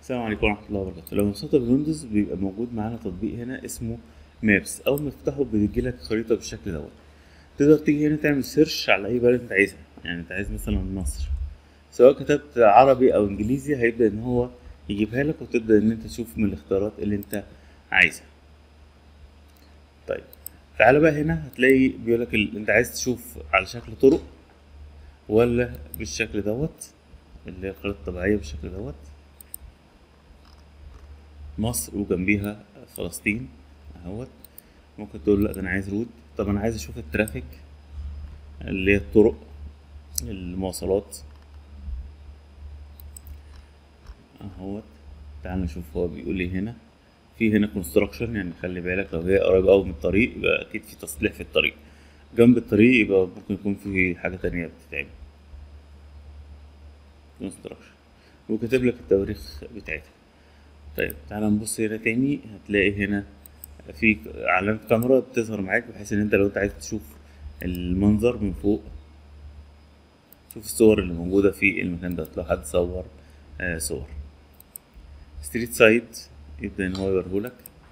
السلام عليكم ورحمة الله وبركاته لو مسطب الويندوز بيبقى موجود معانا تطبيق هنا اسمه مابس أول ما تفتحه بيجيلك خريطة بالشكل دوت تقدر تيجي هنا تعمل سيرش على أي بلد أنت عايزها يعني أنت عايز مثلا مصر سواء كتبت عربي أو إنجليزي هيبدأ إن هو يجيبها لك وتبدأ إن أنت تشوف من الاختيارات اللي أنت عايزها طيب تعالى بقى هنا هتلاقي بيقولك ال... أنت عايز تشوف على شكل طرق ولا بالشكل دوت اللي هي الخريطة الطبيعية بالشكل دوت مصر وجنبيها فلسطين اهوت ممكن تقول لا ده انا عايز رود طب انا عايز اشوف الترافيك اللي هي الطرق المواصلات اهوت تعال نشوف هو بيقول ايه هنا في هنا كونستراكشن يعني خلي بالك لو هي قريبة أوي من الطريق يبقى أكيد في تصليح في الطريق جنب الطريق يبقى ممكن يكون في حاجة تانية بتتعمل كونستراكشن وكاتب لك التواريخ بتاعتها طيب تعالى نبص هنا تاني هتلاقي هنا في علامة كاميرا بتظهر معاك بحيث ان انت لو انت عايز تشوف المنظر من فوق شوف الصور اللي موجودة في المكان ده لو حد صور آه صور ستريت سايد يبدأ ان هو يوريهولك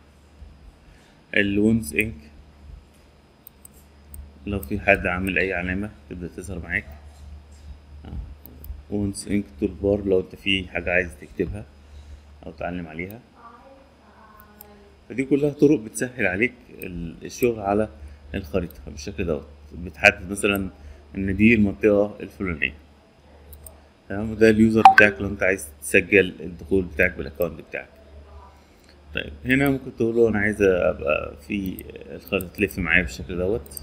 اللونز انك لو في حد عامل اي علامة تبدأ تظهر معاك وونز انك تول بار لو انت في حاجة عايز تكتبها او تعلم عليها فدي كلها طرق بتسهل عليك الشغل على الخريطة بالشكل دوت بتحدد مثلا ان دي المنطقة الفلانية تمام ده اليوزر بتاعك لو انت عايز تسجل الدخول بتاعك بالاكونت بتاعك طيب هنا ممكن تقول له انا عايز ابقى في الخريطة تلف معايا بالشكل دوت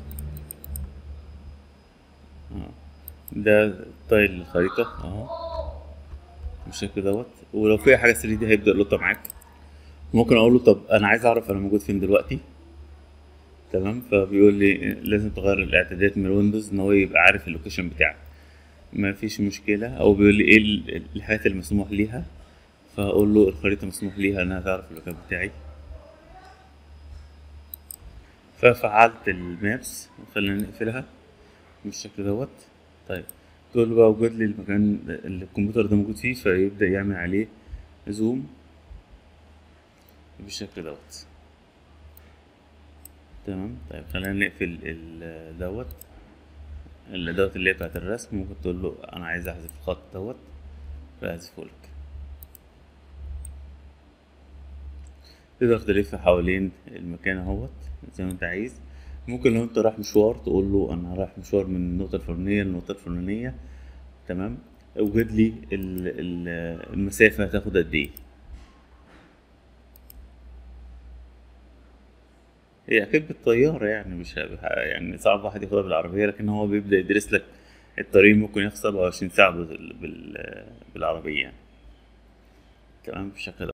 ده ستايل الخريطة اهو بالشكل دوت ولو في حاجه 3 دي هيبدا يلقطها معاك ممكن اقول له طب انا عايز اعرف انا موجود فين دلوقتي تمام فبيقول لي لازم تغير الاعدادات من الويندوز ان هو يبقى عارف اللوكيشن بتاعك ما فيش مشكله او بيقول لي ايه الحاجات المسموح ليها فاقول له الخريطه مسموح ليها انها تعرف المكان بتاعي ففعلت المابس خلينا نقفلها بالشكل دوت طيب تقول له بقى وجد لي المكان اللي الكمبيوتر ده موجود فيه فيبدأ يعمل عليه زوم بالشكل دوت تمام طيب خلينا نقفل ال دوت اللي دوت اللي هي بتاعت الرسم ممكن تقول له انا عايز احذف الخط دوت فاحذفه لك تقدر تلف حوالين المكان اهوت زي ما انت عايز ممكن لو انت رايح مشوار تقول له انا رايح مشوار من النقطة الفلانية للنقطة الفلانية تمام اوجد لي المسافة هتاخد قد ايه هي اكيد بالطيارة يعني مش يعني صعب واحد ياخدها بالعربية لكن هو بيبدأ يدرس لك الطريق ممكن ياخد سبعة وعشرين ساعة بالعربية يعني تمام بالشكل ده